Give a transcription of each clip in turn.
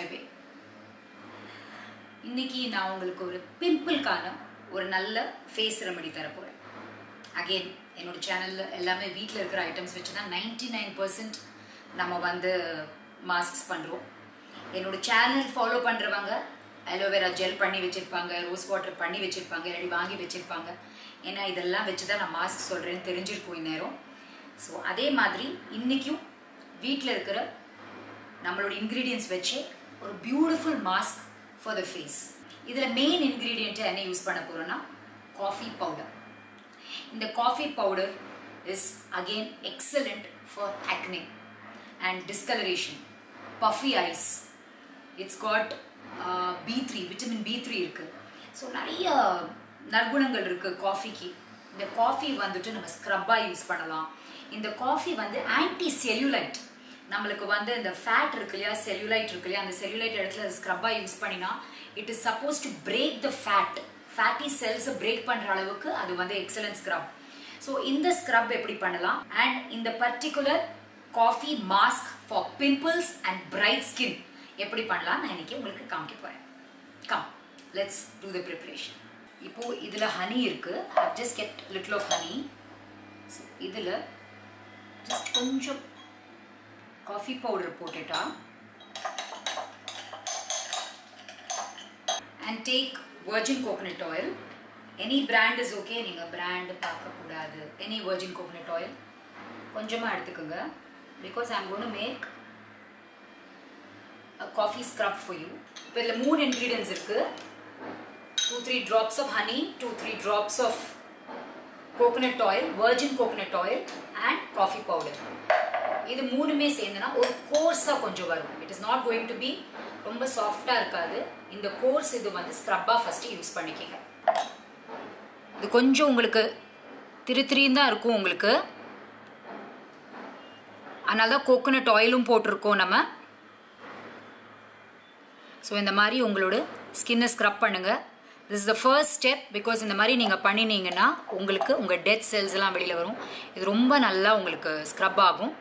வைப்பே இன்னைக்கு நான் உங்களுக்கு ஒரு பிம்பிள்கான ஒரு நல்ல ஃபேஸ் ரெமெடி தர போகிறேன் அகெயின் என்னோட சேனலில் எல்லாமே வீட்டில் இருக்கிற ஐட்டம்ஸ் வச்சு தான் நைன்டி நைன் பர்சன்ட் நம்ம வந்து மாஸ்க்ஸ் பண்ணுறோம் என்னோட சேனல் ஃபாலோ பண்ணுறவங்க அலோவேரா ஜெல் பண்ணி வச்சுருப்பாங்க ரோஸ் வாட்டர் பண்ணி வச்சுருப்பாங்க இல்லாட்டி வாங்கி வச்சுருப்பாங்க ஏன்னா இதெல்லாம் வச்சு தான் நான் மாஸ்க் சொல்கிறேன்னு தெரிஞ்சிருக்கும் இந்நேரம் ஸோ அதே மாதிரி இன்றைக்கும் வீட்டில் இருக்கிற நம்மளோட இன்க்ரீடியன்ஸ் வச்சு ஒரு beautiful mask for the face இதில் மெயின் இன்க்ரீடியண்ட்டை என்ன யூஸ் பண்ண போகிறோன்னா காஃபி பவுடர் இந்த coffee powder is again excellent for acne and discolouration puffy eyes it's got B three vitamin B three இருக்குது ஸோ நிறைய நற்குணங்கள் இருக்குது காஃபிக்கு இந்த காஃபி வந்துட்டு நம்ம ஸ்க்ரப்பாக யூஸ் பண்ணலாம் இந்த காஃபி வந்து ஆன்டி செல்யூலைட் நம்மளுக்கு வந்து இந்த ஃபேட் இருக்கு இல்லையா செல்யூலைட் இருக்கு இல்லையா அந்த செல்யூலைட் இடத்துல ஸ்க்ரப்பாக யூஸ் பண்ணினா it is suppose to break the fat fatty செல்ஸை பிரேக் பண்ணுற அளவுக்கு அது வந்து எக்ஸலன்ட் ஸ்க்ரப் ஸோ இந்த ஸ்க்ரப் எப்படி பண்ணலாம் அண்ட் இந்த particular coffee mask for pimples and bright skin எப்படி பண்ணலாம் நான் இன்னைக்கு உங்களுக்கு காமிக்க போகிறேன் come let's do the preparation இப்போ இதில் ஹனி இருக்கு just get little of honey so இதில் ஜஸ்ட் கொஞ்சம் காஃபி பவுடர் போட்டுட்டா and take virgin coconut oil any brand is okay நீங்கள் பிராண்ட் பார்க்கக்கூடாது எனி வர்ஜின் கோகனட் ஆயில் கொஞ்சமாக எடுத்துக்கோங்க because I'm gonna make coffee scrub for you இப்போ இதில் மூணு இன்க்ரீடியன்ஸ் இருக்குது two three drops of honey two three drops of coconut oil virgin coconut oil and coffee powder இது மூணுமே சேர்ந்துனா ஒரு கோர்ஸாக கொஞ்சம் வரும் it is not going to be ரொம்ப சாஃப்டாக இருக்காது இந்த கோர்ஸ் இது வந்து ஸ்க்ரப்பாக ஃபஸ்ட்டு யூஸ் பண்ணிக்கிங்க இது கொஞ்சம் உங்களுக்கு திரு திரியும் தான் இருக்கும் உங்களுக்கு அதனால தான் கோகோனட் ஆயிலும் போட்டிருக்கோம் நம்ம ஸோ இந்த மாதிரி உங்களோட ஸ்கின்னை ஸ்க்ரப் பண்ணுங்கள் this is the first step because இந்த மாதிரி நீங்கள் பண்ணினீங்கன்னா உங்களுக்கு உங்கள் டெத் செல்ஸ் எல்லாம் வெளியில் வரும் இது ரொம்ப நல்லா உங்களுக்கு ஸ்க்ரப் ஆகும்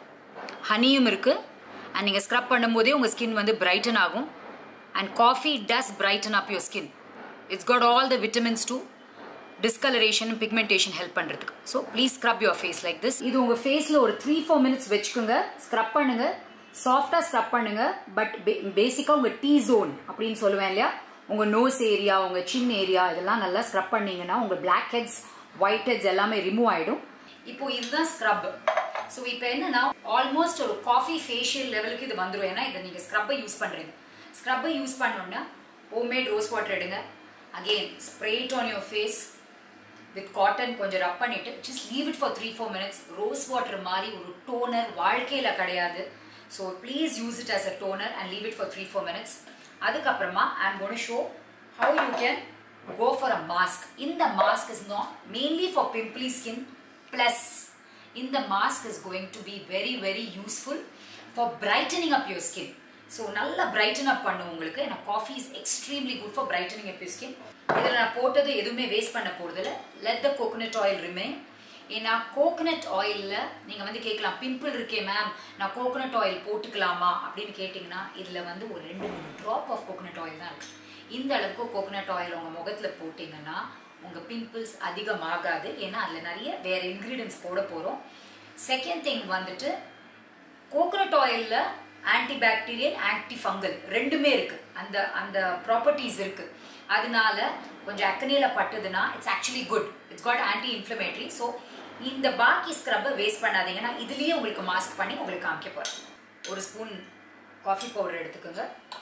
ஹனியும் இருக்குது அண்ட் நீங்கள் ஸ்க்ரப் பண்ணும்போதே உங்கள் ஸ்கின் வந்து பிரைட்டன் ஆகும் and coffee does brighten up your skin it's got all the vitamins to discolouration pigmentation help பண்ணுறதுக்கு so please scrub your face like this இது உங்கள் ஃபேஸில் ஒரு த்ரீ ஃபோர் மினிட்ஸ் வச்சுக்கோங்க ஸ்க்ரப் பண்ணுங்க சாஃப்டாக ஸ்க்ரப் பண்ணுங்க பட் பேசிக்காக உங்கள் டீ ஜோன் அப்படின்னு சொல்லுவேன் இல்லையா உங்கள் நோஸ் ஏரியா உங்கள் சின் ஏரியா இதெல்லாம் நல்லா ஸ்க்ரப் பண்ணீங்கன்னா உங்கள் பிளாக் ஹெட்ஸ் ஒயிட் ஹெட்ஸ் எல்லாமே ரிமூவ் ஆகிடும் இப்போ இதுதான் ஸ்க்ரப் ஸோ இப்போ என்னன்னா ஆல்மோஸ்ட் ஒரு காஃபி ஃபேஷியல் லெவலுக்கு இது வந்துடும் ஏன்னா இதை நீங்கள் ஸ்க்ரப்பை யூஸ் பண்ணுறீங்க ஸ்க்ரப்பை யூஸ் பண்ணோன்னா ஹோம்மேட் ரோஸ் வாட்டர் எடுங்க again spread on your face with cotton கொஞ்சம் ரப் பண்ணிட்டு just leave it for three four minutes rose water மாதிரி ஒரு டோனர் வாழ்க்கையில் கிடையாது so please use it as a toner and leave it for three four minutes அதுக்கப்புறமா I am gonna show how you can go for a mask இந்த mask is not mainly for pimply skin plus இந்த mask is going to be very very useful for brightening up your skin so நல்லா brighten up பண்ணும் உங்களுக்கு ஏன்னா coffee is extremely good for brightening up your skin இதில் நான் போட்டது எதுவுமே waste பண்ண போகிறதில்ல let the coconut oil remain ஏன்னா கோகோனட் ஆயிலில் நீங்கள் வந்து கேட்கலாம் பிம்பிள் இருக்கே மேம் நான் கோகோனட் ஆயில் போட்டுக்கலாமா அப்படின்னு கேட்டிங்கன்னா இதில் வந்து ஒரு ரெண்டு மூணு ட்ராப் ஆஃப் கோகோனட் ஆயில் தான் இருக்குது இந்த அளவுக்கு கோகோனட் ஆயில் உங்கள் முகத்தில் போட்டிங்கன்னா உங்கள் பிம்பிள்ஸ் அதிகமாகாது ஏன்னா அதில் நிறைய வேறு இன்க்ரீடியன்ஸ் போட போகிறோம் செகண்ட் திங் வந்துட்டு கோகோனட் ஆயிலில் ஆன்டிபாக்டீரியல் ஆன்டி ஃபங்கல் ரெண்டுமே இருக்குது அந்த அந்த ப்ராப்பர்ட்டிஸ் இருக்குது அதனால கொஞ்சம் அக்கனியில் பட்டுதுன்னா it's actually good it's got anti inflammatory so இந்த பாக்கி ஸ்க்ரப்பை வேஸ்ட் பண்ணாதீங்கன்னா இதுலேயே உங்களுக்கு மாஸ்க் பண்ணி உங்களுக்கு காமிக்க போகிறேன் ஒரு ஸ்பூன் காஃபி பவுடர் எடுத்துக்கோங்க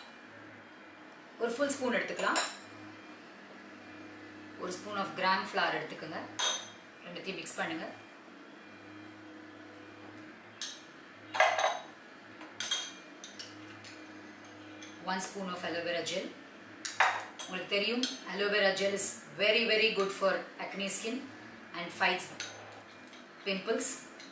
ஒரு ஃபுல் ஸ்பூன் எடுத்துக்கலாம் ஒரு ஸ்பூன் ஆஃப் கிராம் ஃப்ளார் எடுத்துக்கோங்க ரெண்டுத்தையும் மிக்ஸ் பண்ணுங்கள் one spoon of aloe vera gel உங்களுக்கு தெரியும் aloe vera gel is very very good for acne skin and fights pimples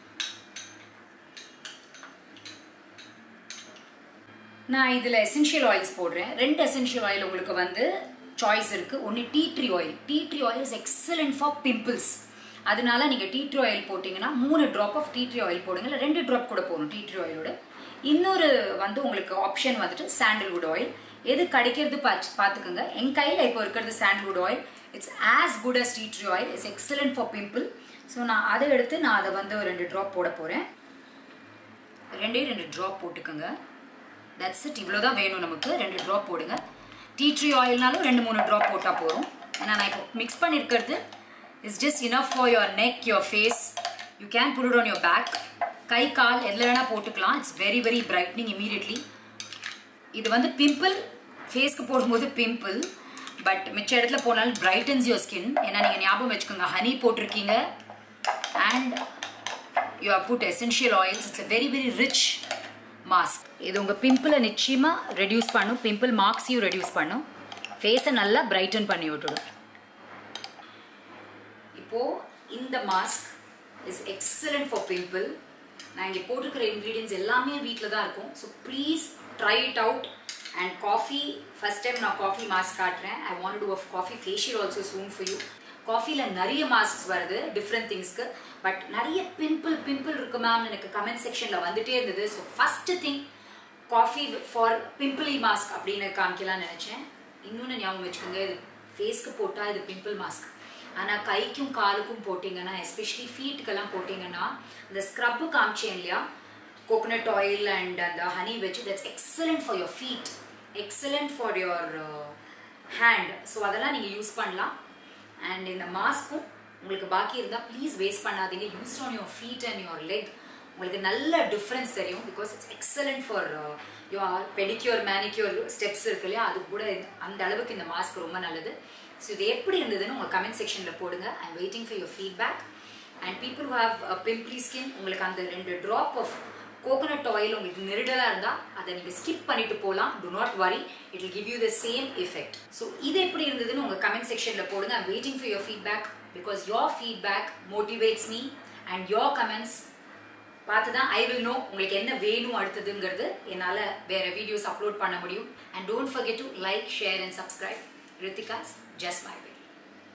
நான் இதில் எசென்ஷியல் ஆயில்ஸ் போடுறேன் ரெண்டு எசென்ஷியல் ஆயில் உங்களுக்கு வந்து சாய்ஸ் இருக்குது ஒன்று tea tree oil tea tree oil is excellent for pimples அதனால நீங்கள் டீ ட்ரீ ஆயில் போட்டிங்கன்னா மூணு drop of tea tree oil போடுங்க இல்லை ரெண்டு ட்ராப் கூட போகணும் டீ ட்ரீ ஆயிலோட இன்னொரு வந்து உங்களுக்கு ஆப்ஷன் வந்துட்டு சாண்டல்வுட் ஆயில் எது கிடைக்கிறது பார்த்து பார்த்துக்கோங்க என் கையில் இப்போ இருக்கிறது sandalwood oil it's as good as tea tree oil it's excellent for pimple so நான் அதை எடுத்து நான் அதை வந்து ஒரு ரெண்டு ட்ராப் போட போகிறேன் ரெண்டே ரெண்டு ட்ராப் போட்டுக்கோங்க தட்ஸ் இட் இவ்வளோ தான் வேணும் நமக்கு ரெண்டு ட்ராப் போடுங்க டீ ட்ரீ ஆயில்னாலும் ரெண்டு மூணு ட்ராப் போட்டால் போதும் ஏன்னா நான் இப்போ மிக்ஸ் பண்ணியிருக்கிறது is just enough for your neck your face you can put it on your back கை கால் எதில் வேணால் போட்டுக்கலாம் it's very very brightening immediately இது வந்து பிம்பிள் ஃபேஸ்க்கு போடும்போது பிம்பிள் பட் மிச்ச இடத்துல போனாலும் பிரைட்டன்ஸ் யுவர் ஸ்கின் ஏன்னா நீங்கள் ஞாபகம் வச்சுக்கோங்க ஹனி போட்டிருக்கீங்க and you have put essential oils it's a very very rich mask இது உங்கள் பிம்பிளை நிச்சயமாக ரெடியூஸ் பண்ணும் பிம்பிள் மார்க்ஸையும் ரெடியூஸ் பண்ணும் ஃபேஸை நல்லா பிரைட்டன் பண்ணி விட்டுடும் இப்போது இந்த mask is excellent for pimple நான் இங்கே போட்டிருக்கிற இன்க்ரீடியன்ஸ் எல்லாமே வீட்டில் தான் இருக்கும் so please try it out and coffee first time நான் காஃபி மாஸ்க் காட்டுறேன் I want to of coffee facial also soon for you காஃபியில் நிறைய மாஸ்க்ஸ் வருது டிஃப்ரெண்ட் திங்ஸ்க்கு பட் நிறைய பிம்பிள் பிம்பிள் இருக்கு மேம் எனக்கு கமெண்ட் செக்ஷனில் வந்துட்டே இருந்தது so first thing coffee for pimply mask அப்படின்னு காமிக்கலாம்னு நினச்சேன் இன்னொன்று ஞாபகம் வச்சுக்கோங்க இது ஃபேஸ்க்கு போட்டால் இது பிம்பிள் மாஸ்க் ஆனால் கைக்கும் காலுக்கும் போட்டிங்கன்னா எஸ்பெஷலி ஃபீட்டுக்கெல்லாம் போட்டிங்கன்னா இந்த ஸ்க்ரப்பு காமிச்சேன் இல்லையா கோகோனட் ஆயில் அண்ட் அந்த ஹனி வச்சு that's excellent for your feet excellent for your hand so அதெல்லாம் நீங்கள் யூஸ் பண்ணலாம் அண்ட் இந்த மாஸ்க்கும் உங்களுக்கு பாக்கி இருந்தால் ப்ளீஸ் வேஸ்ட் பண்ணாதீங்க use on your feet and your leg உங்களுக்கு நல்ல டிஃப்ரென்ஸ் தெரியும் because it's excellent for your pedicure manicure steps இருக்கு இல்லையா அது கூட அந்த அளவுக்கு இந்த மாஸ்க் ரொம்ப நல்லது ஸோ இது எப்படி இருந்ததுன்னு உங்கள் கமெண்ட் செக்ஷனில் போடுங்க I am waiting for your feedback and people who have pimply skin உங்களுக்கு அந்த ரெண்டு ட்ராப் ஆஃப் கோகோனட் ஆயில் உங்களுக்கு நெருடலாக இருந்தால் அதை நீங்கள் ஸ்கிப் பண்ணிட்டு போகலாம் do not worry it will give you the same effect so இது எப்படி இருந்ததுன்னு உங்கள் கமெண்ட் செக்ஷனில் போடுங்க I'm waiting for your feedback because your feedback motivates me and your comments பார்த்து தான் ஐ வில் நோ உங்களுக்கு என்ன வேணும் அடுத்ததுங்கிறது என்னால் வேறு வீடியோஸ் அப்லோட் பண்ண முடியும் and don't forget to like share and subscribe Rithika's just my way